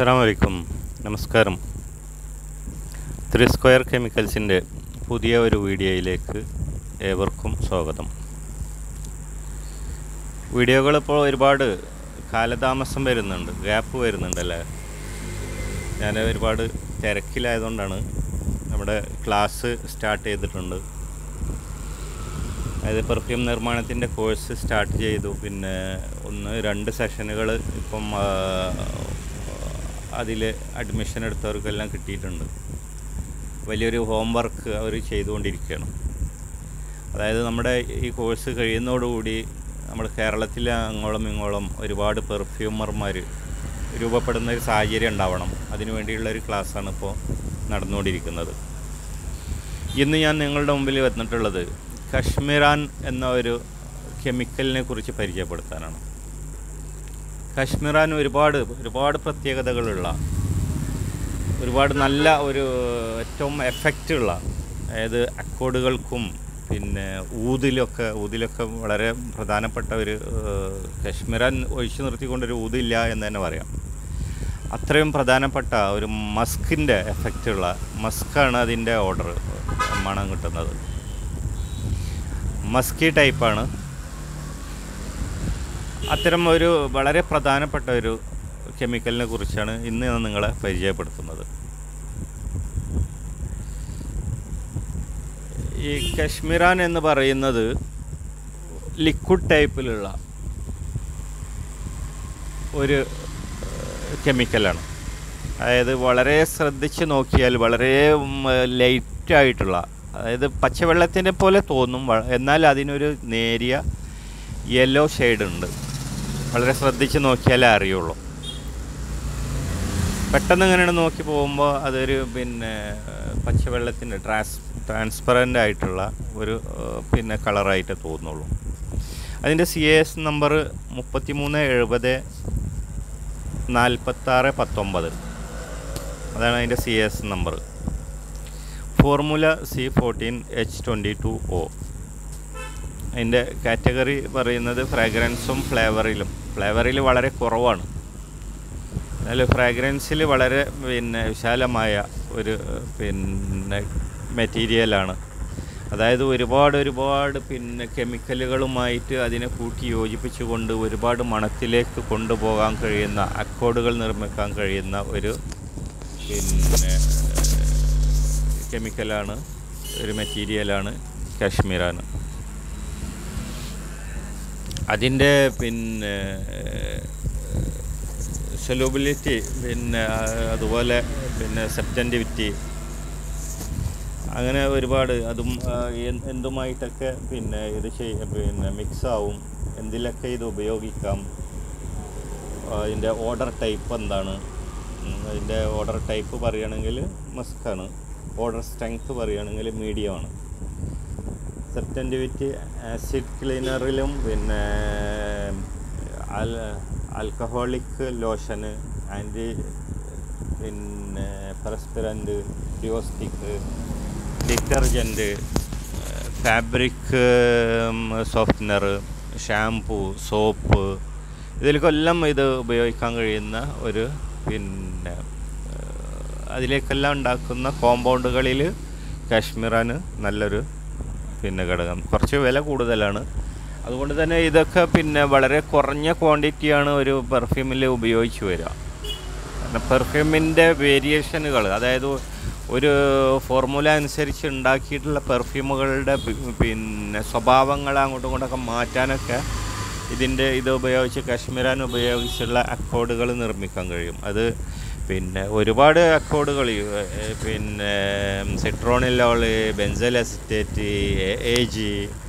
അസ്സാം വലൈക്കും നമസ്കാരം ത്രീ സ്ക്വയർ കെമിക്കൽസിൻ്റെ പുതിയ ഒരു വീഡിയോയിലേക്ക് ഏവർക്കും സ്വാഗതം വീഡിയോകൾ ഇപ്പോൾ ഒരുപാട് കാലതാമസം വരുന്നുണ്ട് ഗ്യാപ്പ് വരുന്നുണ്ടല്ലേ ഞാൻ ഒരുപാട് തിരക്കിലായതുകൊണ്ടാണ് നമ്മുടെ ക്ലാസ് സ്റ്റാർട്ട് ചെയ്തിട്ടുണ്ട് അതായത് പെർഫ്യൂം നിർമ്മാണത്തിൻ്റെ കോഴ്സ് സ്റ്റാർട്ട് ചെയ്തു പിന്നെ ഒന്ന് രണ്ട് സെഷനുകൾ ഇപ്പം അതിൽ അഡ്മിഷൻ എടുത്തവർക്കെല്ലാം കിട്ടിയിട്ടുണ്ട് വലിയൊരു ഹോംവർക്ക് അവർ ചെയ്തുകൊണ്ടിരിക്കുകയാണ് അതായത് നമ്മുടെ ഈ കോഴ്സ് കഴിയുന്നതോടുകൂടി നമ്മൾ കേരളത്തിൽ അങ്ങോളം ഇങ്ങോളം ഒരുപാട് പെർഫ്യൂമർമാർ രൂപപ്പെടുന്ന ഒരു സാഹചര്യം ഉണ്ടാവണം അതിനു വേണ്ടിയുള്ള ഒരു ക്ലാസ്സാണ് ഇപ്പോൾ നടന്നുകൊണ്ടിരിക്കുന്നത് ഇന്ന് ഞാൻ നിങ്ങളുടെ മുമ്പിൽ വന്നിട്ടുള്ളത് കശ്മീറാൻ എന്ന ഒരു കെമിക്കലിനെ കുറിച്ച് പരിചയപ്പെടുത്താനാണ് കശ്മീറാൻ ഒരുപാട് ഒരുപാട് പ്രത്യേകതകളുള്ള ഒരുപാട് നല്ല ഒരു ഏറ്റവും എഫക്റ്റുള്ള അതായത് അക്കോഡുകൾക്കും പിന്നെ ഊതിലൊക്കെ ഊതിലൊക്കെ വളരെ പ്രധാനപ്പെട്ട ഒരു ഏഹ്, കശ്മീരാൻ ഒഴിച്ചു നിർത്തിക്കൊണ്ടൊരു ഊതില്ല എന്ന് തന്നെ പറയാം അത്രയും പ്രധാനപ്പെട്ട ഒരു മസ്കിൻ്റെ എഫക്റ്റുള്ള മസ്കാണ് അതിൻ്റെ ഓർഡർ മണം കിട്ടുന്നത് മസ്കി ടൈപ്പാണ് അത്തരം ഒരു വളരെ പ്രധാനപ്പെട്ട ഒരു കെമിക്കലിനെ കുറിച്ചാണ് ഇന്ന് ഞാൻ നിങ്ങളെ പരിചയപ്പെടുത്തുന്നത് ഈ കശ്മീരാൻ എന്ന് പറയുന്നത് ലിക്വിഡ് ടൈപ്പിലുള്ള ഒരു ഏഹ്, കെമിക്കലാണ് അതായത് വളരെ ശ്രദ്ധിച്ച് നോക്കിയാൽ വളരെ ലൈറ്റായിട്ടുള്ള അതായത് പച്ചവെള്ളത്തിനെ പോലെ തോന്നും വ- എന്നാൽ അതിനൊരു നേരിയ യെല്ലോ ഷെയ്ഡ് ഉണ്ട് വളരെ ശ്രദ്ധിച്ച് നോക്കിയാലേ അറിയുള്ളൂ പെട്ടെന്ന് ഇങ്ങനെ നോക്കി പോകുമ്പോൾ അതൊരു പിന്നെ ഏഹ്, പച്ചവെള്ളത്തിൻ്റെ ട്രാൻസ് ട്രാൻസ്പെറൻ്റ് ആയിട്ടുള്ള ഒരു ഏഹ്, പിന്നെ കളറായിട്ട് തോന്നുള്ളൂ അതിൻ്റെ സി എസ് നമ്പർ മുപ്പത്തി മൂന്ന് എഴുപത് നാൽപ്പത്താറ് പത്തൊമ്പത് അതാണ് അതിൻ്റെ C S number formula C fourteen H twenty two O അതിൻ്റെ കാറ്റഗറി പറയുന്നത് ഫ്രാഗ്രൻസും ഫ്ലേവറിലും ഫ്ലേവറിൽ വളരെ കുറവാണ് എന്നാൽ ഫ്രാഗ്രൻസിൽ വളരെ പിന്നെ വിശാലമായ ഒരു പിന്നെ മെറ്റീരിയലാണ് അതായത് ഒരുപാട് ഒരുപാട് പിന്നെ കെമിക്കലുകളുമായിട്ട് അതിനെ കൂട്ടി യോജിപ്പിച്ചുകൊണ്ട് ഒരുപാട് മണത്തിലേക്ക് കൊണ്ടുപോകാൻ കഴിയുന്ന അക്കോഡുകൾ നിർമ്മിക്കാൻ കഴിയുന്ന ഒരു പിന്നെ കെമിക്കലാണ് ഒരു മെറ്റീരിയലാണ് കാശ്മീരാണ് അതിൻ്റെ പിന്നെ സൊലൂബിലിറ്റി പിന്നെ ആ, അതുപോലെ പിന്നെ സെപ്റ്റൻറ്റിവിറ്റി അങ്ങനെ ഒരുപാട് അതും ആ, എന്ത് എന്തുമായിട്ടൊക്കെ പിന്നെ ഇത് ചെയ്യ പിന്നെ മിക്സ് ആവും എന്തിലൊക്കെ ഇത് ഉപയോഗിക്കാം ആ, അതിൻ്റെ ഓർഡർ ടൈപ്പ് എന്താണ് ഉം, അതിൻ്റെ ഓർഡർ ടൈപ്പ് പറയുകയാണെങ്കിൽ മസ്കാണ് ഓർഡർ സ്ട്രെങ്ത് പറയുകയാണെങ്കിൽ മീഡിയമാണ് സെപ്റ്റൻറ്റിവിറ്റി ആസിഡ് ക്ലീനറിലും പിന്നെ ആൽ ആൽക്കഹോളിക് ലോഷന് ആൻറ്റി പിന്നെ perspirant deo stick detergent fabric softener shampoo soap ഇതിലേക്കെല്ലാം ഇത് ഉപയോഗിക്കാൻ കഴിയുന്ന ഒരു പിന്നെ ഏഹ്, അതിലേക്കെല്ലാം ഉണ്ടാക്കുന്ന കോമ്പൗണ്ടുകളിൽ കാശ്മീറാന് നല്ലൊരു പിന്നെ ഘടകം കുറച്ച് വില കൂടുതലാണ് അതുകൊണ്ട് തന്നെ ഇതൊക്കെ പിന്നെ വളരെ കുറഞ്ഞ ക്വാണ്ടിറ്റിയാണ് ഒരു പെർഫ്യൂമിൽ ഉപയോഗിച്ച് വരിക കാരണം പെർഫ്യൂമിൻ്റെ വേരിയേഷനുകൾ അതായത് ഒരു ഫോർമുല അനുസരിച്ച് ഉണ്ടാക്കിയിട്ടുള്ള പെർഫ്യൂമുകളുടെ പി- പിന്നെ സ്വഭാവങ്ങൾ അങ്ങോട്ടും ഇങ്ങോട്ടൊക്കെ മാറ്റാനൊക്കെ ഇതിൻ്റെ ഇത് ഉപയോഗിച്ച് കാശ്മീരാൻ ഉപയോഗിച്ചുള്ള അക്കോഡുകൾ നിർമ്മിക്കാൻ കഴിയും അത് പിന്നെ ഒരുപാട് അക്കോഡുകൾ പിന്നെ citronellol benzyl acetate A G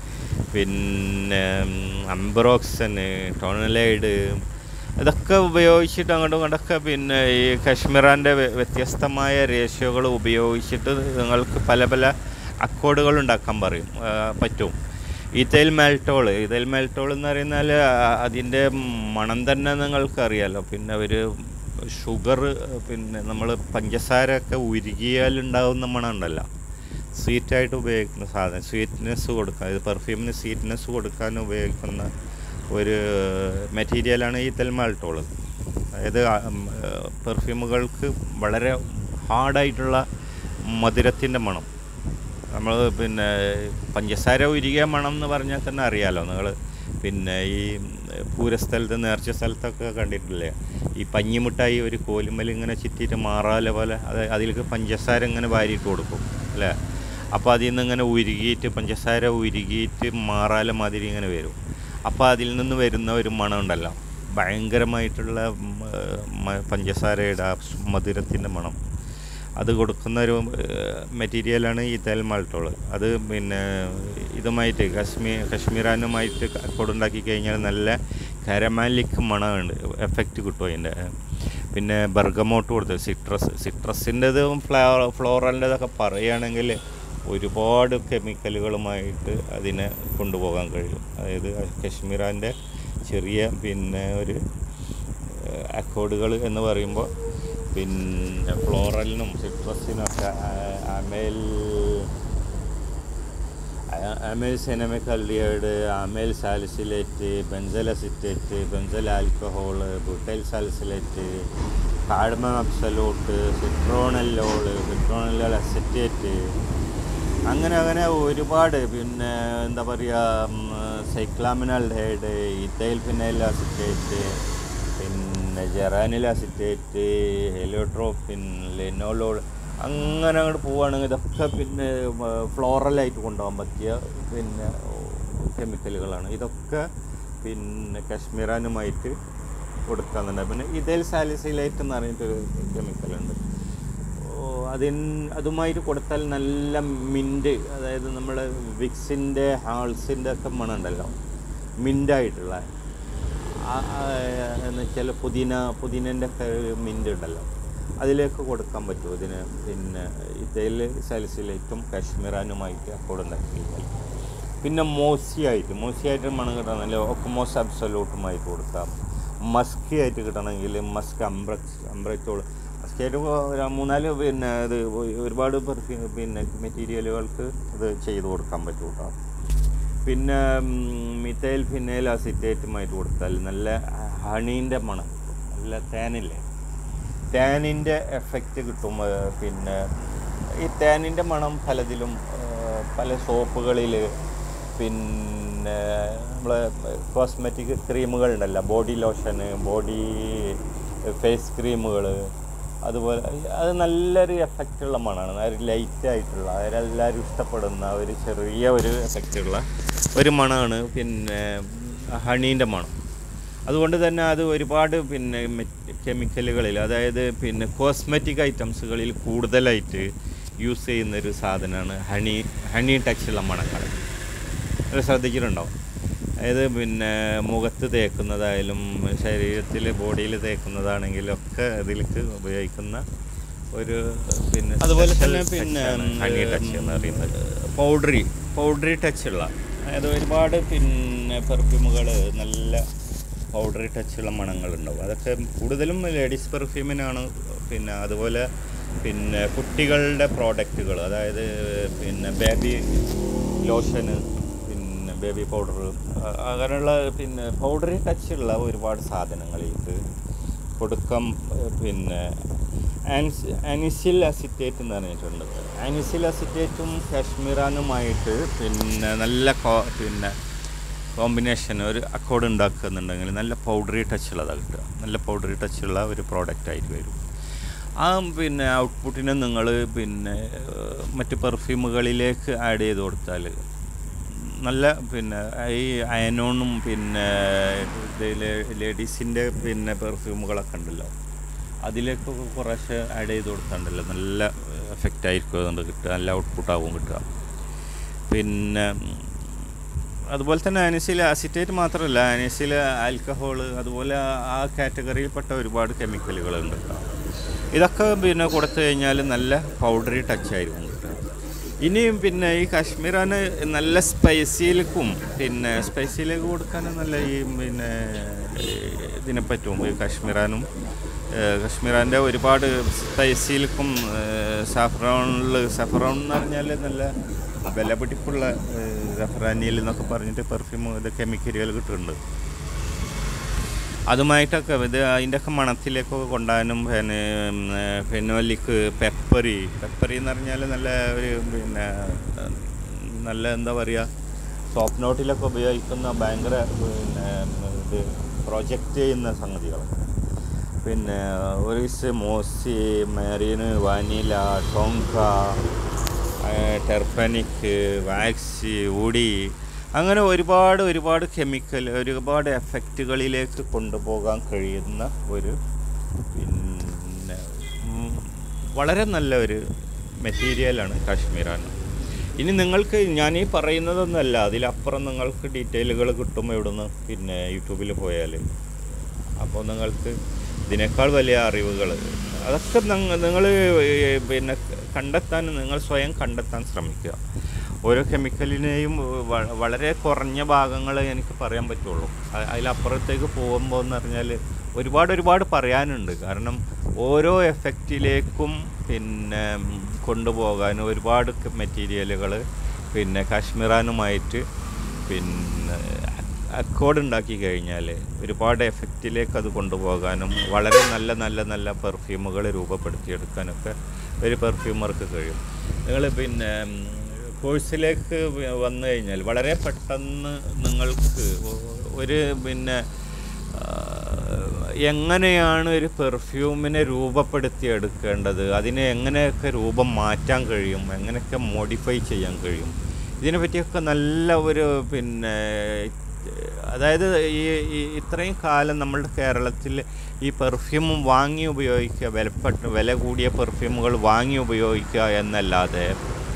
പിന്നെ അംബ്രോക്സന് ടോണലൈഡ് ഇതൊക്കെ ഉപയോഗിച്ചിട്ട് അങ്ങോട്ടും ഇങ്ങോട്ടൊക്കെ പിന്നെ ഈ കാശ്മീറാൻ്റെ വ്യത്യസ്തമായ റേഷ്യോകൾ ഉപയോഗിച്ചിട്ട് നിങ്ങൾക്ക് പല പല അക്കോഡുകൾ ഉണ്ടാക്കാൻ പറയും ആ, പറ്റും ഈത്തൈൽ മാൽട്ടോൾ ഈത്തൈൽ മാൽട്ടോൾ എന്ന് പറയുന്നാൽ അതിൻ്റെ മണം തന്നെ നിങ്ങൾക്കറിയാലോ പിന്നെ ഒരു ഷുഗർ പിന്നെ നമ്മൾ പഞ്ചസാര ഒക്കെ ഉരുകിയാൽ ഉണ്ടാകുന്ന മണം ഉണ്ടല്ലോ സ്വീറ്റായിട്ട് ഉപയോഗിക്കുന്ന സാധനം സ്വീറ്റ്നെസ് കൊടുക്കാൻ ഇത് പെർഫ്യൂമിന് സ്വീറ്റ്നെസ് കൊടുക്കാൻ ഉപയോഗിക്കുന്ന ഒരു മെറ്റീരിയലാണ് ഈ തെൽമാൾട്ടോൾ അതായത് പെർഫ്യൂമുകൾക്ക് വളരെ ഹാർഡായിട്ടുള്ള മധുരത്തിൻ്റെ മണം നമ്മൾ പിന്നെ പഞ്ചസാര ഉരുകിയ മണം എന്ന് പറഞ്ഞാൽ തന്നെ അറിയാലോ നിങ്ങൾ പിന്നെ ഈ പൂരസ്ഥലത്ത് നേർച്ച സ്ഥലത്തൊക്കെ കണ്ടിട്ടില്ലേ ഈ പഞ്ഞിമിഠായി ഒരു കോലുമ്മൽ ഇങ്ങനെ ചുറ്റിയിട്ട് മാറാല പോലെ അത് അതിലേക്ക് പഞ്ചസാര ഇങ്ങനെ വാരിയിട്ട് കൊടുക്കും അല്ലേ അപ്പോൾ അതിൽ നിന്ന് ഇങ്ങനെ ഉരുകിയിട്ട് പഞ്ചസാര ഉരുകിയിട്ട് മാറാല മാതിരി ഇങ്ങനെ വരും അപ്പോൾ അതിൽ നിന്ന് വരുന്ന ഒരു മണം ഉണ്ടല്ലോ ഭയങ്കരമായിട്ടുള്ള മ- പഞ്ചസാരയുടെ ആ മധുരത്തിൻ്റെ മണം അത് കൊടുക്കുന്ന ഒരു മെറ്റീരിയലാണ് ഈ തേൽ മാൾട്ടോൾ അത് പിന്നെ ഇതുമായിട്ട് കശ്മീർ കശ്മീരാനുമായിട്ട് കൊടുണ്ടാക്കി കഴിഞ്ഞാൽ നല്ല കരമാലിക് മണമുണ്ട് എഫക്റ്റ് കിട്ടും അതിൻ്റെ പിന്നെ ബർഗമോട്ട് കൊടുത്ത് സിട്രസ് സിട്രസിൻ്റെതും ഫ്ലോ ഫ്ലോറലിൻ്റെതൊക്കെ പറയുകയാണെങ്കിൽ ഒരുപാട് കെമിക്കലുകളുമായിട്ട് അതിനെ കൊണ്ടുപോകാൻ കഴിയും അതായത് കശ്മീരാൻ്റെ ചെറിയ പിന്നെ ഒരു അക്കോഡുകൾ എന്ന് പറയുമ്പോൾ പിന്നെ ഫ്ലോറലിനും സിട്രസിനൊക്കെ amyl amyl cinnamic aldehyde amyl salicylate benzyl acetate benzyl alcohol butyl salicylate cardamom absolute citronellol citronellol acetate അങ്ങനെ അങ്ങനെ ഒരുപാട് പിന്നെ എന്താ പറയുക സൈക്ലാമിനാൽഡൈഡ് ഇത്തൈൽ ഫിനൈൽ അസിറ്റേറ്റ് പിന്നെ ജെറാനിൽ അസിറ്റേറ്റ് ഹെലിയോട്രോപ്പിൻ ലെനോലോൾ അങ്ങനെ അങ്ങോട്ട് പോവുകയാണെങ്കിൽ ഇതൊക്കെ പിന്നെ ഫ്ലോറലായിട്ട് കൊണ്ടുപോകാൻ പറ്റിയ പിന്നെ കെമിക്കലുകളാണ് ഇതൊക്കെ പിന്നെ കശ്മീരാനുമായിട്ട് കൊടുക്കാന്നുണ്ട് പിന്നെ ഇതേൽ സാലിസിലൈറ്റ് എന്ന് പറഞ്ഞിട്ടൊരു കെമിക്കലുണ്ട് ഓ, അതിൻ അതുമായിട്ട് കൊടുത്താൽ നല്ല മിൻറ്റ് അതായത് നമ്മൾ വിക്സിൻ്റെ ഹാൾസിൻ്റെ ഒക്കെ മണം ഉണ്ടല്ലോ മിൻ്റായിട്ടുള്ള എന്ന് വെച്ചാൽ പുതിന പുതിനൻ്റെ ഒക്കെ മിൻ്റ് ഉണ്ടല്ലോ അതിലേക്ക് കൊടുക്കാൻ പറ്റും ഇതിന് പിന്നെ ഇതേൽ സൽസിലേറ്റും കാശ്മീരാനുമായിട്ട് കൊടുണ്ടാക്കി കഴിഞ്ഞാൽ പിന്നെ മോസിയായിട്ട് മോസിയായിട്ട് മണം കിട്ടണമെങ്കിൽ ഒക്കമോസ് അബ്സലൂട്ടുമായിട്ട് കൊടുക്കാം മസ്കി ആയിട്ട് കിട്ടണമെങ്കിൽ മസ്ക് അംബ്രക്സ് അംബ്രത്തോൾ മസ്കായിട്ട് ഒരു മൂന്നാല് പിന്നെ ഇത് ഒരുപാട് പെർഫ്യൂം പിന്നെ മെറ്റീരിയലുകൾക്ക് ഇത് ചെയ്ത് കൊടുക്കാൻ പറ്റും കേട്ടോ പിന്നെ മിഥൈൽ ഫിനൈൽ അസിറ്റേറ്റുമായിട്ട് കൊടുത്താൽ നല്ല ഹണീൻ്റെ മണം കിട്ടും നല്ല തേനില്ലേ തേനിൻ്റെ എഫക്റ്റ് കിട്ടും ആ, പിന്നെ ഈ തേനിൻ്റെ മണം പലതിലും ആ, പല സോപ്പുകളിൽ പിന്നെ നമ്മളെ കോസ്മെറ്റിക് ക്രീമുകളുണ്ടല്ലോ ബോഡി ലോഷന് ബോഡി ഫേസ് ക്രീമുകൾ അതുപോലെ അത് നല്ലൊരു എഫക്റ്റുള്ള മണമാണ് ഒരു ലൈറ്റ് ആയിട്ടുള്ള അവരെല്ലാവരും ഇഷ്ടപ്പെടുന്ന ഒരു ചെറിയ ഒരു എഫക്റ്റുള്ള ഒരു മണമാണ് പിന്നെ ഹണീൻ്റെ മണം അതുകൊണ്ട് തന്നെ അത് ഒരുപാട് പിന്നെ കെമിക്കലുകളിൽ അതായത് പിന്നെ കോസ്മെറ്റിക് ഐറ്റംസുകളിൽ കൂടുതലായിട്ട് യൂസ് ചെയ്യുന്ന ഒരു സാധനമാണ് ഹണി ഹണി ടച്ചുള്ള മണങ്ങൾ അത് ശ്രദ്ധിച്ചിട്ടുണ്ടാവും അതായത് പിന്നെ മുഖത്ത് തേക്കുന്നതായാലും ശരീരത്തിൽ ബോഡിയിൽ തേക്കുന്നതാണെങ്കിലും ഒക്കെ അതിലേക്ക് ഉപയോഗിക്കുന്ന ഒരു പിന്നെ അതുപോലെ special തന്നെ touch പിന്നെ, ആണ് ഹണി ടച്ച് എന്ന് പറയുന്നത് പൗഡറി പൗഡറി ടച്ചുള്ള അതായത് ഒരുപാട് പിന്നെ പെർഫ്യൂമുകൾ നല്ല പൗഡറി ടച്ചുള്ള മണങ്ങളുണ്ടാവും അതൊക്കെ കൂടുതലും ലേഡീസ് പെർഫ്യൂമിനാണ് പിന്നെ അതുപോലെ പിന്നെ കുട്ടികളുടെ പ്രോഡക്റ്റുകൾ അതായത് പിന്നെ ബേബി ലോഷന് പിന്നെ ബേബി പൗഡർ അങ്ങനെയുള്ള പിന്നെ പൗഡറി ടച്ചുള്ള ഒരുപാട് സാധനങ്ങളിലേക്ക് കൊടുക്കാം ഏഹ് പിന്നെ ആൻസ് അനിസിൽ അസിറ്റേറ്റ് എന്ന് പറഞ്ഞിട്ടുണ്ട് അനിസിൽ അസിറ്റേറ്റും കാശ്മീറാനുമായിട്ട് പിന്നെ നല്ല കോ പിന്നെ കോമ്പിനേഷൻ ഒരു അക്കോർഡ് ഉണ്ടാക്കുന്നുണ്ടെങ്കിൽ നല്ല പൗഡറി ടച്ചുള്ളതാണ് കിട്ടുക നല്ല പൗഡറി ടച്ചുള്ള ഒരു പ്രോഡക്റ്റ് ആയിട്ട് വരും ആ പിന്നെ ഔട്ട്പുട്ടിനെ നിങ്ങൾ പിന്നെ ഏഹ് മറ്റ് പെർഫ്യൂമുകളിലേക്ക് ആഡ് ചെയ്ത് കൊടുത്താൽ നല്ല പിന്നെ ഈ അയനോണും പിന്നെ ഇതിൽ ലേഡീസിൻ്റെ പിന്നെ പെർഫ്യൂമുകളൊക്കെ ഉണ്ടല്ലോ അതിലേക്കൊക്കെ കുറേശ്ശെ ആഡ് ചെയ്ത് കൊടുത്താണ്ടല്ലോ നല്ല എഫക്റ്റ് ആയിരിക്കും അതുകൊണ്ട് കിട്ടുക നല്ല ഔട്ട്പുട്ടാവും കിട്ടുക പിന്നെ അതുപോലെ തന്നെ അനസിൽ അസിറ്റേറ്റ് മാത്രമല്ല അനസിൽ ആൽക്കഹോൾ അതുപോലെ ആ കാറ്റഗറിയിൽപ്പെട്ട ഒരുപാട് കെമിക്കലുകളുണ്ട് കേട്ടോ ഇതൊക്കെ പിന്നെ കൊടുത്തു കഴിഞ്ഞാൽ നല്ല പൗഡറി ടച്ച് ആയിരിക്കും കിട്ടുക ഇനിയും പിന്നെ ഈ കാശ്മീരാന് നല്ല സ്പൈസിയിലേക്കും പിന്നെ സ്പൈസിയിലേക്ക് കൊടുക്കാൻ നല്ല ഈ പിന്നെ ഇതിനെ പറ്റും ഈ കാശ്മീരാനും ഏഹ് കാശ്മീരാൻ്റെ ഒരുപാട് സ്പൈസിയിലേക്കും സഫ്രോണിൽ സഫ്രോൺ എന്ന് പറഞ്ഞാൽ നല്ല വിലപിടിപ്പുള്ള സഫ്രാനിയിൽ എന്നൊക്കെ പറഞ്ഞിട്ട് പെർഫ്യൂം ഇത് കെമിക്കലുകൾ കിട്ടുന്നുണ്ട് അതുമായിട്ടൊക്കെ ഇത് അതിൻ്റെയൊക്കെ മണത്തിലേക്കൊക്കെ കൊണ്ടുപോകാനും പിന്നെ ഫെനോലിക്ക് പെപ്പറി പെപ്പറി എന്ന് പറഞ്ഞാൽ നല്ല ഒരു പിന്നെ നല്ല എന്താ പറയുക സോപ്പ് നോട്ടിലൊക്കെ ഉപയോഗിക്കുന്ന ഭയങ്കര പിന്നെ ഇത് പ്രൊജക്റ്റ് ചെയ്യുന്ന സംഗതികൾ പിന്നെ orris mossy marine vanilla tonka terpenic waxy woody അങ്ങനെ ഒരുപാട് ഒരുപാട് കെമിക്കൽ ഒരുപാട് എഫക്റ്റുകളിലേക്ക് കൊണ്ടുപോകാൻ കഴിയുന്ന ഒരു പിന്നെ ഉം, വളരെ നല്ല ഒരു മെറ്റീരിയലാണ് കാശ്മീരാണ് ഇനി നിങ്ങൾക്ക് ഞാൻ ഈ പറയുന്നതൊന്നുമല്ല അതിലപ്പുറം നിങ്ങൾക്ക് ഡീറ്റെയിലുകൾ കിട്ടും എവിടുന്ന് പിന്നെ യൂട്യൂബിൽ പോയാൽ അപ്പോൾ നിങ്ങൾക്ക് ഇതിനേക്കാൾ വലിയ അറിവുകൾ അതൊക്കെ നിങ്ങൾ പിന്നെ കണ്ടെത്താൻ നിങ്ങൾ സ്വയം കണ്ടെത്താൻ ശ്രമിക്കുക ഓരോ കെമിക്കലിനെയും വ- വളരെ കുറഞ്ഞ ഭാഗങ്ങൾ എനിക്ക് പറയാൻ പറ്റുള്ളൂ അ- അതിലപ്പുറത്തേക്ക് പോകുമ്പോൾ എന്ന് പറഞ്ഞാൽ ഒരുപാട് ഒരുപാട് പറയാനുണ്ട് കാരണം ഓരോ എഫക്റ്റിലേക്കും പിന്നെ ഉം, കൊണ്ടുപോകാൻ ഒരുപാട് മെറ്റീരിയലുകൾ പിന്നെ കാശ്മീറാനുമായിട്ട് പിന്നെ അക്കോർഡ് ഉണ്ടാക്കി കഴിഞ്ഞാൽ ഒരുപാട് എഫക്റ്റിലേക്ക് അത് കൊണ്ടുപോകാനും വളരെ നല്ല നല്ല നല്ല പെർഫ്യൂമുകൾ രൂപപ്പെടുത്തിയെടുക്കാനൊക്കെ ഒരു പെർഫ്യൂമർക്ക് കഴിയും നിങ്ങൾ പിന്നെ ഉം, കോഴ്സിലേക്ക് വ- വന്നു കഴിഞ്ഞാൽ വളരെ പെട്ടെന്ന് നിങ്ങൾക്ക് ഒ- ഒരു പിന്നെ ആ, എങ്ങനെയാണ് ഒരു പെർഫ്യൂമിനെ രൂപപ്പെടുത്തിയെടുക്കേണ്ടത് അതിനെ എങ്ങനെയൊക്കെ രൂപം മാറ്റാൻ കഴിയും എങ്ങനെയൊക്കെ മോഡിഫൈ ചെയ്യാൻ കഴിയും ഇതിനെ പറ്റിയൊക്കെ നല്ല ഒരു പിന്നെ അതായത് ഈ ഈ ഇത്രയും കാലം നമ്മളുടെ കേരളത്തിൽ ഈ പെർഫ്യൂം വാങ്ങി ഉപയോഗിക്കുക വിലപ്പെട്ട വില കൂടിയ പെർഫ്യൂമുകൾ വാങ്ങി ഉപയോഗിക്കുക എന്നല്ലാതെ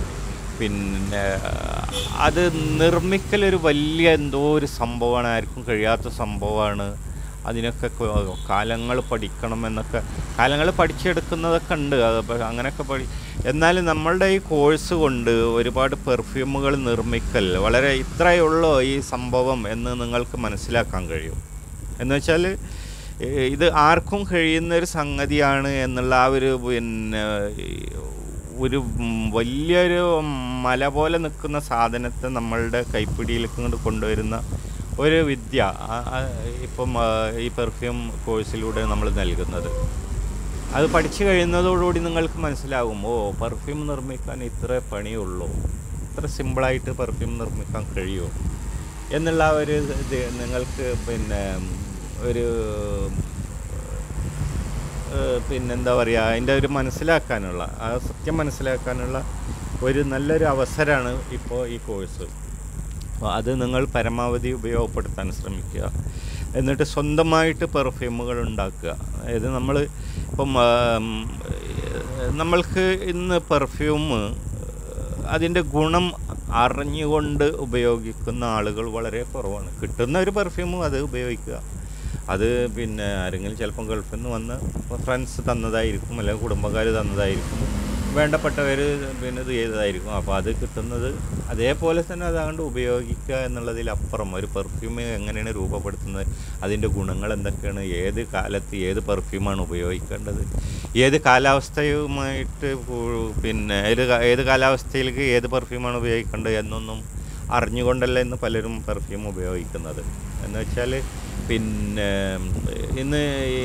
പിന്നെ അത് നിർമ്മിക്കലൊരു വലിയ എന്തോ ഒരു സംഭവമാണ് ആർക്കും കഴിയാത്ത സംഭവമാണ് അതിനൊക്കെ കൊ- കാലങ്ങൾ പഠിക്കണം എന്നൊക്കെ കാലങ്ങൾ പഠിച്ചെടുക്കുന്നതൊക്കെ ഉണ്ട് അത് ഇപ്പൊ അങ്ങനെയൊക്കെ പഠി എന്നാലും നമ്മളുടെ ഈ കോഴ്സ് കൊണ്ട് ഒരുപാട് പെർഫ്യൂമുകൾ നിർമ്മിക്കൽ വളരെ ഇത്രയേ ഉള്ളൂ ഈ സംഭവം എന്ന് നിങ്ങൾക്ക് മനസ്സിലാക്കാൻ കഴിയും എന്ന് വെച്ചാൽ ഇത് ആർക്കും കഴിയുന്ന ഒരു സംഗതിയാണ് എന്നുള്ള ആ ഒരു പിന്നെ ഈ ഒരു ഉം വലിയൊരു മല പോലെ നിൽക്കുന്ന സാധനത്തെ നമ്മളുടെ കൈപ്പിടിയിലേക്ക് ഇങ്ങോട്ട് കൊണ്ടുവരുന്ന ഒരു വിദ്യ ആ- ആ ഇപ്പം ആ, ഈ പെർഫ്യൂം കോഴ്സിലൂടെ നമ്മൾ നൽകുന്നത് അത് പഠിച്ചു കഴിയുന്നതോടുകൂടി നിങ്ങൾക്ക് മനസ്സിലാകും ഓ പെർഫ്യൂം നിർമ്മിക്കാൻ ഇത്ര പണിയുള്ളൂ ഇത്ര സിമ്പിളായിട്ട് പെർഫ്യൂം നിർമ്മിക്കാൻ കഴിയുമോ എന്നുള്ള ആ ഒരു ഇത് നിങ്ങൾക്ക് പിന്നെ ഒരു ഏഹ് പിന്നെന്താ പറയുക അതിൻ്റെ ഒരു മനസ്സിലാക്കാനുള്ള ആ സത്യം മനസ്സിലാക്കാനുള്ള ഒരു നല്ലൊരു അവസരമാണ് ഇപ്പോൾ ഈ കോഴ്സ് അപ്പോൾ അത് നിങ്ങൾ പരമാവധി ഉപയോഗപ്പെടുത്താൻ ശ്രമിക്കുക എന്നിട്ട് സ്വന്തമായിട്ട് പെർഫ്യൂമുകൾ ഉണ്ടാക്കുക അതായത് നമ്മൾ ഇപ്പം ആം, ഏഹ് നമ്മൾക്ക് ഇന്ന് പെർഫ്യൂം അതിൻ്റെ ഗുണം അറിഞ്ഞുകൊണ്ട് ഉപയോഗിക്കുന്ന ആളുകൾ വളരെ കുറവാണ് കിട്ടുന്ന ഒരു പെർഫ്യൂമും അത് ഉപയോഗിക്കുക അത് പിന്നെ ആരെങ്കിലും ചിലപ്പം ഗൾഫിൽ നിന്ന് വന്ന് ഫ്രണ്ട്സ് തന്നതായിരിക്കും അല്ലെങ്കിൽ കുടുംബക്കാർ തന്നതായിരിക്കും വേണ്ടപ്പെട്ടവർ പിന്നെ ഇത് ചെയ്തതായിരിക്കും അപ്പോൾ അത് കിട്ടുന്നത് അതേപോലെ തന്നെ അതാണ്ട് ഉപയോഗിക്കുക എന്നുള്ളതിലപ്പുറം ഒരു പെർഫ്യൂം എങ്ങനെയാണ് രൂപപ്പെടുത്തുന്നത് അതിൻ്റെ ഗുണങ്ങൾ എന്തൊക്കെയാണ് ഏത് കാലത്ത് ഏത് പെർഫ്യൂമാണ് ഉപയോഗിക്കേണ്ടത് ഏത് കാലാവസ്ഥയുമായിട്ട് കൂ- പിന്നെ ഏത് കാ- ഏത് കാലാവസ്ഥയിലേക്ക് ഏത് പെർഫ്യൂമാണ് ഉപയോഗിക്കേണ്ടത് എന്നൊന്നും അറിഞ്ഞുകൊണ്ടല്ല ഇന്ന് പലരും പെർഫ്യൂം ഉപയോഗിക്കുന്നത് എന്ന് വെച്ചാൽ പിന്നെ ഇന്ന് ഈ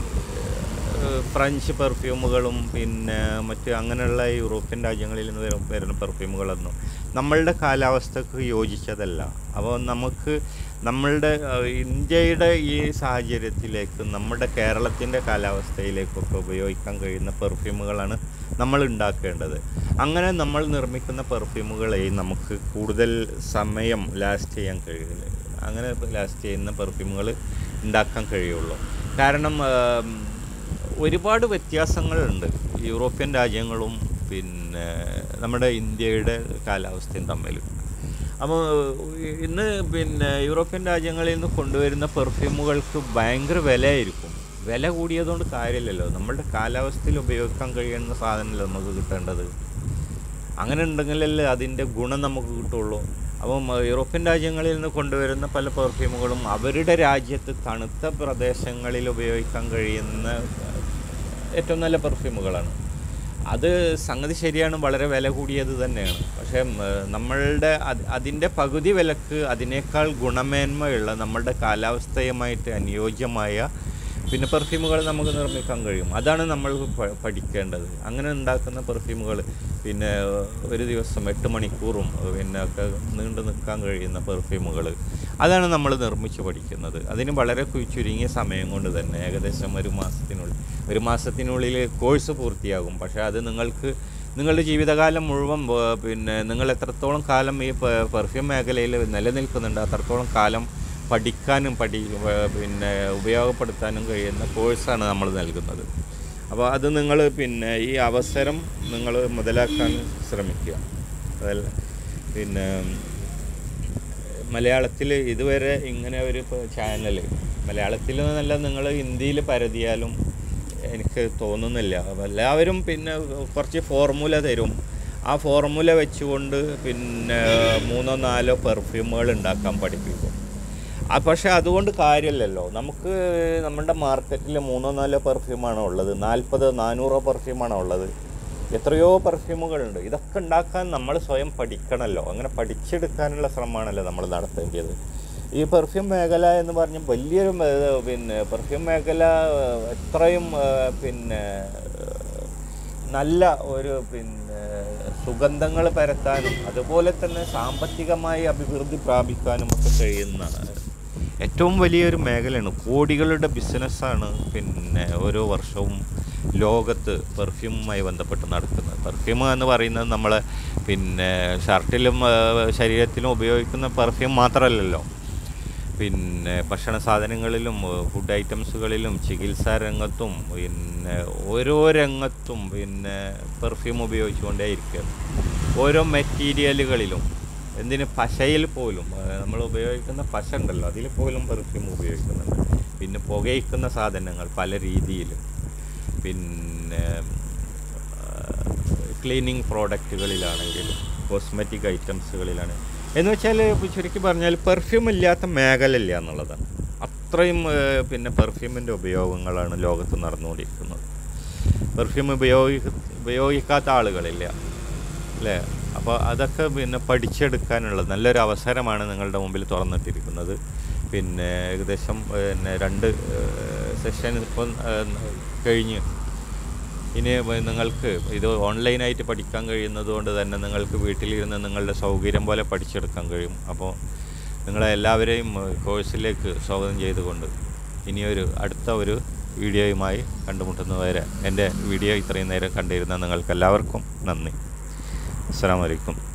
ഏഹ് ഫ്രഞ്ച് പെർഫ്യൂമുകളും പിന്നെ മറ്റ് അങ്ങനെയുള്ള യൂറോപ്യൻ രാജ്യങ്ങളിൽ നിന്ന് വരും- വരുന്ന പെർഫ്യൂമുകളൊന്നും നമ്മളുടെ കാലാവസ്ഥക്ക് യോജിച്ചതല്ല അപ്പോൾ നമുക്ക് നമ്മളുടെ ഏഹ്, ഇന്ത്യയുടെ ഈ സാഹചര്യത്തിലേക്ക് നമ്മുടെ കേരളത്തിൻ്റെ കാലാവസ്ഥയിലേക്കൊക്കെ ഉപയോഗിക്കാൻ കഴിയുന്ന പെർഫ്യൂമുകളാണ് നമ്മൾ ഉണ്ടാക്കേണ്ടത് അങ്ങനെ നമ്മൾ നിർമ്മിക്കുന്ന പെർഫ്യൂമുകളെ നമുക്ക് കൂടുതൽ സമയം ലാസ്റ്റ് ചെയ്യാൻ കഴിയില്ല അങ്ങനെ ലാസ്റ്റ് ചെയ്യുന്ന പെർഫ്യൂമുകൾ ഉണ്ടാക്കാൻ കഴിയുള്ളൂ കാരണം ആം, ഒരുപാട് വ്യത്യാസങ്ങളുണ്ട് യൂറോപ്യൻ രാജ്യങ്ങളും പിന്നെ നമ്മുടെ ഇന്ത്യയുടെ കാലാവസ്ഥയും തമ്മിൽ അപ്പോൾ ഇന്ന് പിന്നെ യൂറോപ്യൻ രാജ്യങ്ങളിൽ നിന്ന് കൊണ്ടുവരുന്ന പെർഫ്യൂമുകൾക്ക് ഭയങ്കര വിലയായിരിക്കും വില കൂടിയതുകൊണ്ട് കാര്യമില്ലല്ലോ നമ്മളുടെ കാലാവസ്ഥയിൽ ഉപയോഗിക്കാൻ കഴിയുന്ന സാധനമല്ലേ നമുക്ക് കിട്ടേണ്ടത് അങ്ങനെ ഉണ്ടെങ്കിലല്ലേ അതിൻ്റെ ഗുണം നമുക്ക് കിട്ടുള്ളൂ അപ്പം അഹ് യൂറോപ്യൻ രാജ്യങ്ങളിൽ നിന്ന് കൊണ്ടുവരുന്ന പല പെർഫ്യൂമുകളും അവരുടെ രാജ്യത്ത് തണുത്ത പ്രദേശങ്ങളിൽ ഉപയോഗിക്കാൻ കഴിയുന്ന ഏറ്റവും നല്ല പെർഫ്യൂമുകളാണ് അത് സംഗതി ശരിയാണ് വളരെ വില കൂടിയത് തന്നെയാണ് പക്ഷേ ഉം, നമ്മളുടെ അത് അതിൻ്റെ പകുതി വിലക്ക് അതിനേക്കാൾ ഗുണമേന്മയുള്ള നമ്മളുടെ കാലാവസ്ഥയുമായിട്ട് അനുയോജ്യമായ പിന്നെ പെർഫ്യൂമുകൾ നമുക്ക് നിർമ്മിക്കാൻ കഴിയും അതാണ് നമ്മൾ പ- പഠിക്കേണ്ടത് അങ്ങനെ ഉണ്ടാക്കുന്ന പെർഫ്യൂമുകൾ പിന്നെ ഒരു ദിവസം എട്ട് മണിക്കൂറും പിന്നെ ഒക്കെ നീണ്ടു നിൽക്കാൻ കഴിയുന്ന പെർഫ്യൂമുകൾ അതാണ് നമ്മൾ നിർമ്മിച്ച് പഠിക്കുന്നത് അതിന് വളരെ കു- ചുരുങ്ങിയ സമയം കൊണ്ട് തന്നെ ഏകദേശം ഒരു മാസത്തിനുള്ളിൽ ഒരു മാസത്തിനുള്ളിൽ കോഴ്സ് പൂർത്തിയാകും പക്ഷേ അത് നിങ്ങൾക്ക് നിങ്ങളുടെ ജീവിതകാലം മുഴുവൻ വ- പിന്നെ നിങ്ങൾ എത്രത്തോളം കാലം ഈ പ- പെർഫ്യൂം മേഖലയിൽ നിലനിൽക്കുന്നുണ്ട് അത്രത്തോളം കാലം പഠിക്കാനും പഠി വ- പിന്നെ ഉപയോഗപ്പെടുത്താനും കഴിയുന്ന കോഴ്സാണ് നമ്മൾ നൽകുന്നത് അപ്പോൾ അത് നിങ്ങൾ പിന്നെ ഈ അവസരം നിങ്ങൾ മുതലാക്കാൻ ശ്രമിക്കുക അതല്ല പിന്നെ മലയാളത്തിൽ ഇതുവരെ ഇങ്ങനെ ഒരു ചാനൽ മലയാളത്തിൽ നല്ല നിങ്ങൾ ഹിന്ദിയിൽ പരതിയാലും എനിക്ക് തോന്നുന്നില്ല അപ്പോൾ എല്ലാവരും പിന്നെ കുറച്ച് ഫോർമുല തരും ആ ഫോർമുല വെച്ചുകൊണ്ട് പിന്നെ മൂന്നോ നാലോ പെർഫ്യൂമുകൾ ഉണ്ടാക്കാൻ പഠിപ്പിക്കും ആ പക്ഷേ അതുകൊണ്ട് കാര്യമില്ലല്ലോ നമുക്ക് നമ്മുടെ മാർക്കറ്റിൽ മൂന്നോ നാലോ പെർഫ്യൂമാണോ ഉള്ളത് നാൽപ്പത് നാനൂറോ പെർഫ്യൂമാണോ ഉള്ളത് എത്രയോ പെർഫ്യൂമുകളുണ്ട് ഇതൊക്കെ ഉണ്ടാക്കാൻ നമ്മൾ സ്വയം പഠിക്കണമല്ലോ അങ്ങനെ പഠിച്ചെടുക്കാനുള്ള ശ്രമമാണല്ലോ നമ്മൾ നടത്തേണ്ടത് ഈ പെർഫ്യൂം മേഖല എന്ന് പറഞ്ഞ വലിയൊരു മേ- പിന്നെ പെർഫ്യൂം മേഖല ഏഹ്, എത്രയും ഏഹ്, പിന്നെ ഏഹ്, നല്ല ഒരു പിന്നെ സുഗന്ധങ്ങൾ പരത്താനും അതുപോലെ തന്നെ സാമ്പത്തികമായി അഭിവൃദ്ധി പ്രാപിക്കാനും ഒക്കെ കഴിയുന്ന ഏറ്റവും വലിയൊരു മേഖലയാണ് കോടികളുടെ ബിസിനസ്സാണ് പിന്നെ ഓരോ വർഷവും ലോകത്ത് പെർഫ്യൂമുമായി ബന്ധപ്പെട്ട് നടക്കുന്നത് പെർഫ്യൂം എന്ന് പറയുന്നത് നമ്മൾ പിന്നെ ഷർട്ടിലും ആ, ശരീരത്തിലും ഉപയോഗിക്കുന്ന പെർഫ്യൂം മാത്രമല്ലല്ലോ പിന്നെ ഭക്ഷണ സാധനങ്ങളിലും ഫുഡ് ഐറ്റംസുകളിലും ചികിത്സാ രംഗത്തും പിന്നെ ഓരോ രംഗത്തും പിന്നെ പെർഫ്യൂം ഉപയോഗിച്ചുകൊണ്ടേ ഇരിക്കുകയാണ് ഓരോ മെറ്റീരിയലുകളിലും എന്തിന് പശയിൽ പോലും നമ്മൾ ഉപയോഗിക്കുന്ന പശ ഉണ്ടല്ലോ അതിൽ പോലും പെർഫ്യൂം ഉപയോഗിക്കുന്നുണ്ട് പിന്നെ പുകയിക്കുന്ന സാധനങ്ങൾ പല രീതിയിൽ പിന്നെ ക്ലീനിങ് പ്രോഡക്റ്റുകളിലാണെങ്കിലും കോസ്മെറ്റിക് ഐറ്റംസുകളിലാണ് എന്ന് വെച്ചാൽ ചുരുക്കി പറഞ്ഞാൽ പെർഫ്യൂം ഇല്ലാത്ത മേഖല ഇല്ല എന്നുള്ളതാണ് അത്രയും ഏഹ്, പിന്നെ പെർഫ്യൂമിൻ്റെ ഉപയോഗങ്ങളാണ് ലോകത്ത് നടന്നുകൊണ്ടിരിക്കുന്നത് പെർഫ്യൂം ഉപയോഗി ഉപയോഗിക്കാത്ത ആളുകളില്ല അല്ലേ അപ്പോൾ അതൊക്കെ പിന്നെ പഠിച്ചെടുക്കാനുള്ള നല്ലൊരു അവസരമാണ് നിങ്ങളുടെ മുമ്പിൽ തുറന്നിട്ടിരിക്കുന്നത് പിന്നെ ഏകദേശം പിന്നെ രണ്ട് സെഷൻ ഇപ്പം ഏഹ്, കഴിഞ്ഞ് ഇനി വ- നിങ്ങൾക്ക് ഇത് ഓൺലൈനായിട്ട് പഠിക്കാൻ കഴിയുന്നത് കൊണ്ട് തന്നെ നിങ്ങൾക്ക് വീട്ടിലിരുന്ന് നിങ്ങളുടെ സൗകര്യം പോലെ പഠിച്ചെടുക്കാൻ കഴിയും അപ്പോൾ നിങ്ങളെ എല്ലാവരെയും ഏഹ്, കോഴ്സിലേക്ക് സ്വാഗതം ചെയ്തുകൊണ്ട് ഇനിയൊരു അടുത്ത ഒരു വീഡിയോയുമായി കണ്ടുമുട്ടുന്നതുവരെ എൻ്റെ വീഡിയോ ഇത്രയും നേരം കണ്ടിരുന്ന നിങ്ങൾക്ക് എല്ലാവർക്കും നന്ദി അസ്സാം വലൈക്കും